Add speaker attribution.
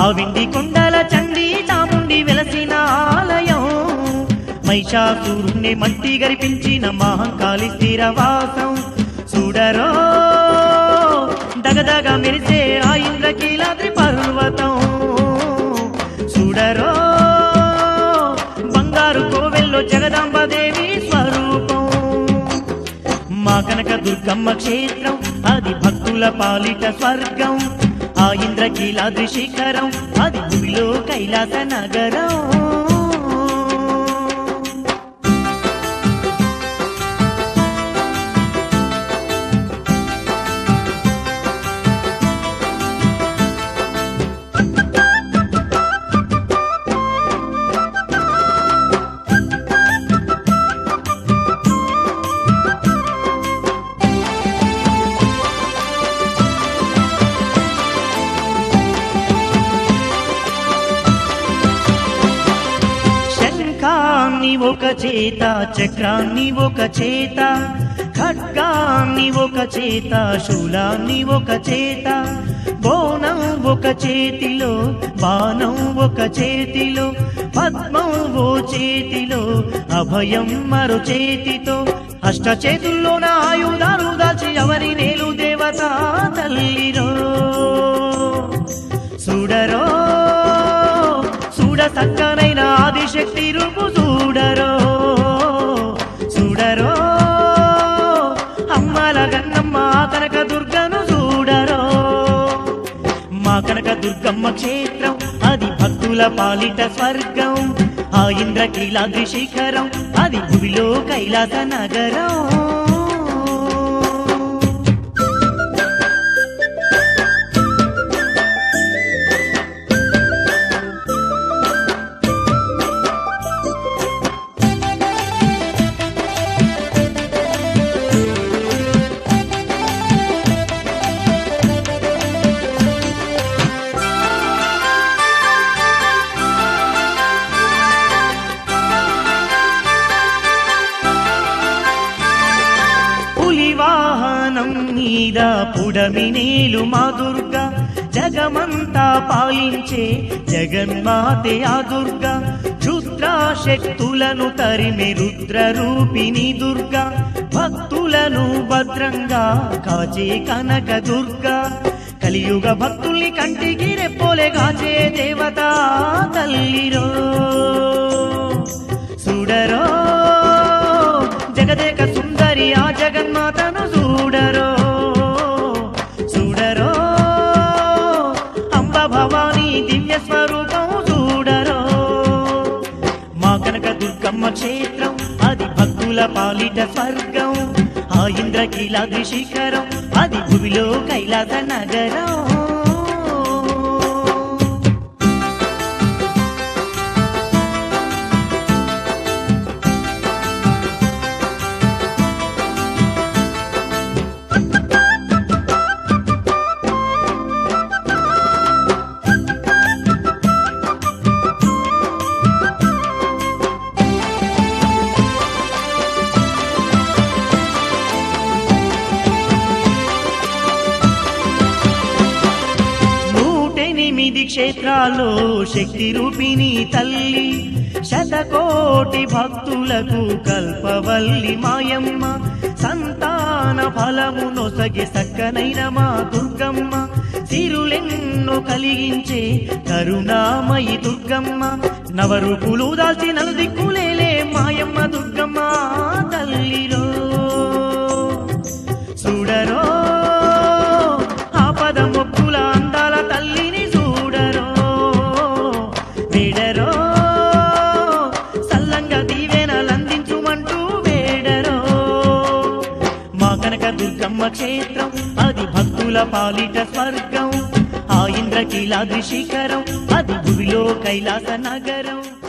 Speaker 1: ఆ విండి కొండల చండి చాముండి వెలసిన ఆలయం మహిషాసురుణ్ణి మట్టి గరిపించిన మహంకాళి స్థిరవాసం చూడరో దగదగ మెరిసే ఆ ఇంద్రకీలాద్రి పర్వతం చూడరో బంగారు కోవెల్లో జగదాంబదేవి స్వరూపం మా కనక దుర్గమ్మ క్షేత్రం అది భక్తుల పాలిట స్వర్గం ఆ ఇంద్రకీలాద్రి శిఖరం అది భూమిలో కైలాస నగరం శంఖాన్ని ఒక చేత చక్రాన్ని ఒక చేత ఖడ్గాన్ని ఒక చేత శూలాన్ని ఒక చేత బోనం ఒక చేతిలో బాణం ఒక చేతిలో పద్మం ఓ చేతిలో అభయం మరో చేతితో అష్ట చేతుల్లోన ఆయుధాలు దాచి ఎవరి నేలు దేవత తల్లిరో చూడరో చూడ సక్కనైన ఆదిశక్తి రూపు చూడరో చూడరో అమ్మల గన్నమ్మ కనక దుర్గను చూడరో మా కనక దుర్గమ్మ క్షేత్రం అది భక్తుల పాలిట స్వర్గం ఆ ఇంద్రకీలాద్రి శిఖరం అది భూమిలో కైలాస నగరం పులి వాహనం మీద పుడమి నీలు మా దుర్గ జగమంతా పాలించే జగన్మాతే ఆ దుర్గ క్షుద్ర శక్తులను తరిమి రుద్ర రూపిణి దుర్గ భక్తులను భద్రంగా కాచే కనక దుర్గ కలియుగ భక్తుల్ని కంటికి రెప్పోలే కాచే దేవత తల్లిరో చూడరో జగదేక సుందరి ఆ జగన్మాతను చూడరో చూడరో అంబ భవానీ దివ్య స్వరూపం చూడరో మా కనక దుర్గమ్మ క్షేత్రం అది భక్తుల పాలిట స్వర్గం ఆ ఇంద్రకీలాద్రి శిఖరం అది భూమిలో కైలాస నగరం నూటెనిమిది క్షేత్రాల్లో శక్తి రూపిణి తల్లి శతకోటి భక్తులకు కల్పవల్లి మాయమ్మ సంతాన ఫలము నొసగి సక్కనైన మా దుర్గమ్మ సిరులెన్నో కలిగించే కరుణామయి దుర్గమ్మ నవరూపులు దాల్చి నలుదిక్కులేలే మాయమ్మ దుర్గమ్మ తల్లిలో చూడరో ఆపద మొక్కుల అందాల తల్లిని చూడరో వేడరో సల్లంగా దీవెనలందించుమంటూ వేడరో మా కనక దుర్గమ్మ క్షేత్రం అది భక్తుల పాలిట స్వర్గం ఆ ఇంద్రకీలాద్రి శిఖరం అది భూమిలో కైలాస నగరం